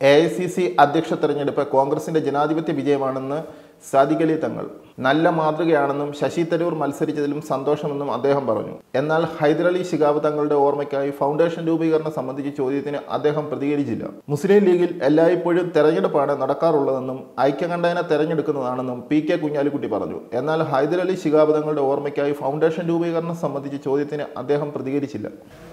A I C C അധ്യക്ഷ തെരഞ്ഞെടുപ്പ് കോൺഗ്രസിന്റെ ജനാധിപത്യ വിജയമാണെന്ന് സാദിഖ് അലി തങ്ങൾ നല്ല മാതൃകയാണെന്നും ശശി തരൂർ മത്സരിച്ചതിലും സന്തോഷമെന്നും അദ്ദേഹം പറഞ്ഞു എന്നാൽ ഹൈദരലി ശിഹാബ് തങ്ങളുടെ ഓർമ്മയ്ക്കായി ഫൗണ്ടേഷൻ രൂപീകരണം സംബന്ധിച്ച ചോദ്യത്തിന് അദ്ദേഹം പ്രതികരിച്ചില്ല മുസ്ലിം ലീഗിൽ എല്ലായ്പ്പോഴും തെരഞ്ഞെടുപ്പാണ് നടക്കാറുള്ളതെന്നും ഐക്യകണ്ഠേന തെരഞ്ഞെടുക്കുന്നതാണെന്നും പി കെ കുഞ്ഞാലിക്കുട്ടി പറഞ്ഞു എന്നാൽ ഹൈദരലി ശിഹാബ് തങ്ങളുടെ ഓർമ്മയ്ക്കായി ഫൗണ്ടേഷൻ രൂപീകരണം സംബന്ധിച്ച ചോദ്യത്തിന് അദ്ദേഹം പ്രതികരിച്ചില്ല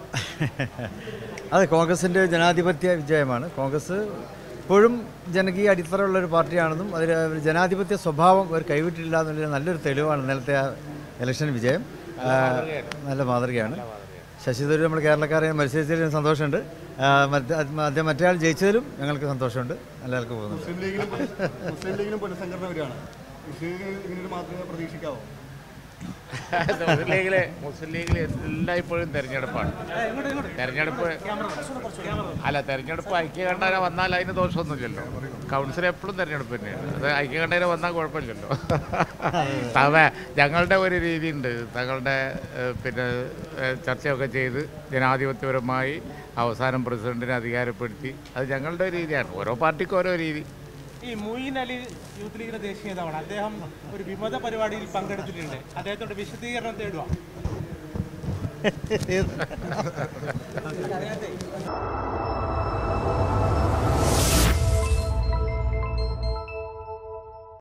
അതെ കോൺഗ്രസിൻ്റെ ജനാധിപത്യ വിജയമാണ് കോൺഗ്രസ് ഇപ്പോഴും ജനകീയ അടിത്തറയുള്ള ഒരു പാർട്ടിയാണെന്നും അതിൽ ഒരു ജനാധിപത്യ സ്വഭാവം അവർ കൈവിട്ടില്ല എന്നുള്ള നല്ലൊരു തെളിവാണ് ഇന്നലത്തെ ആ ഇലക്ഷൻ വിജയം ആ, നല്ല മാതൃകയാണ് ശശി തരൂർ നമ്മൾ കേരളക്കാരെ മത്സരിച്ചതിലും സന്തോഷമുണ്ട് ആ, മറ്റേ അദ്ദേഹം മറ്റേ ആൾ ജയിച്ചതിലും ഞങ്ങൾക്ക് സന്തോഷമുണ്ട് നല്ല ആൾക്ക് പോകുന്നുണ്ട് മുസ്ലിം ലീഗിലും മുസ്ലിം ലീഗിലും പുനഃസംഘടന വരികയാണ് മുസ്ലിം ലീഗ് ഇങ്ങനെ ഒരു മാതൃക പ്രതീക്ഷിക്കാവോ മുസ്ലിം ലീഗിലെ മുസ്ലിം ലീഗിൽ എല്ലായ്പ്പോഴും തെരഞ്ഞെടുപ്പാണ് തെരഞ്ഞെടുപ്പ് അല്ല തെരഞ്ഞെടുപ്പ് ഐക്യകണ്ഠേന വന്നാൽ അതിന് ദോഷമൊന്നുമില്ലല്ലോ കൗൺസിൽ എപ്പോഴും തെരഞ്ഞെടുപ്പ് തന്നെയാണ് അത് ഐക്യകണ്ഠേന വന്നാൽ കുഴപ്പമില്ലല്ലോ തവ ഞങ്ങളുടെ ഒരു രീതിയുണ്ട് തങ്ങളുടെ ഏഹ്, പിന്നെ ഏഹ്, ചർച്ചയൊക്കെ ചെയ്ത് ജനാധിപത്യപരമായി അവസാനം പ്രസിഡന്റിനെ അധികാരപ്പെടുത്തി അത് ഞങ്ങളുടെ ഒരു രീതിയാണ് ഓരോ പാർട്ടിക്കും ഓരോ രീതി ഈ മുയിൻ അലി യൂത്ത് ലീഗിന്റെ ദേശീയ നേതാവാണ് അദ്ദേഹം ഒരു വിമത പരിപാടിയിൽ പങ്കെടുത്തിട്ടുണ്ട് അദ്ദേഹത്തോട് വിശദീകരണം തേടുക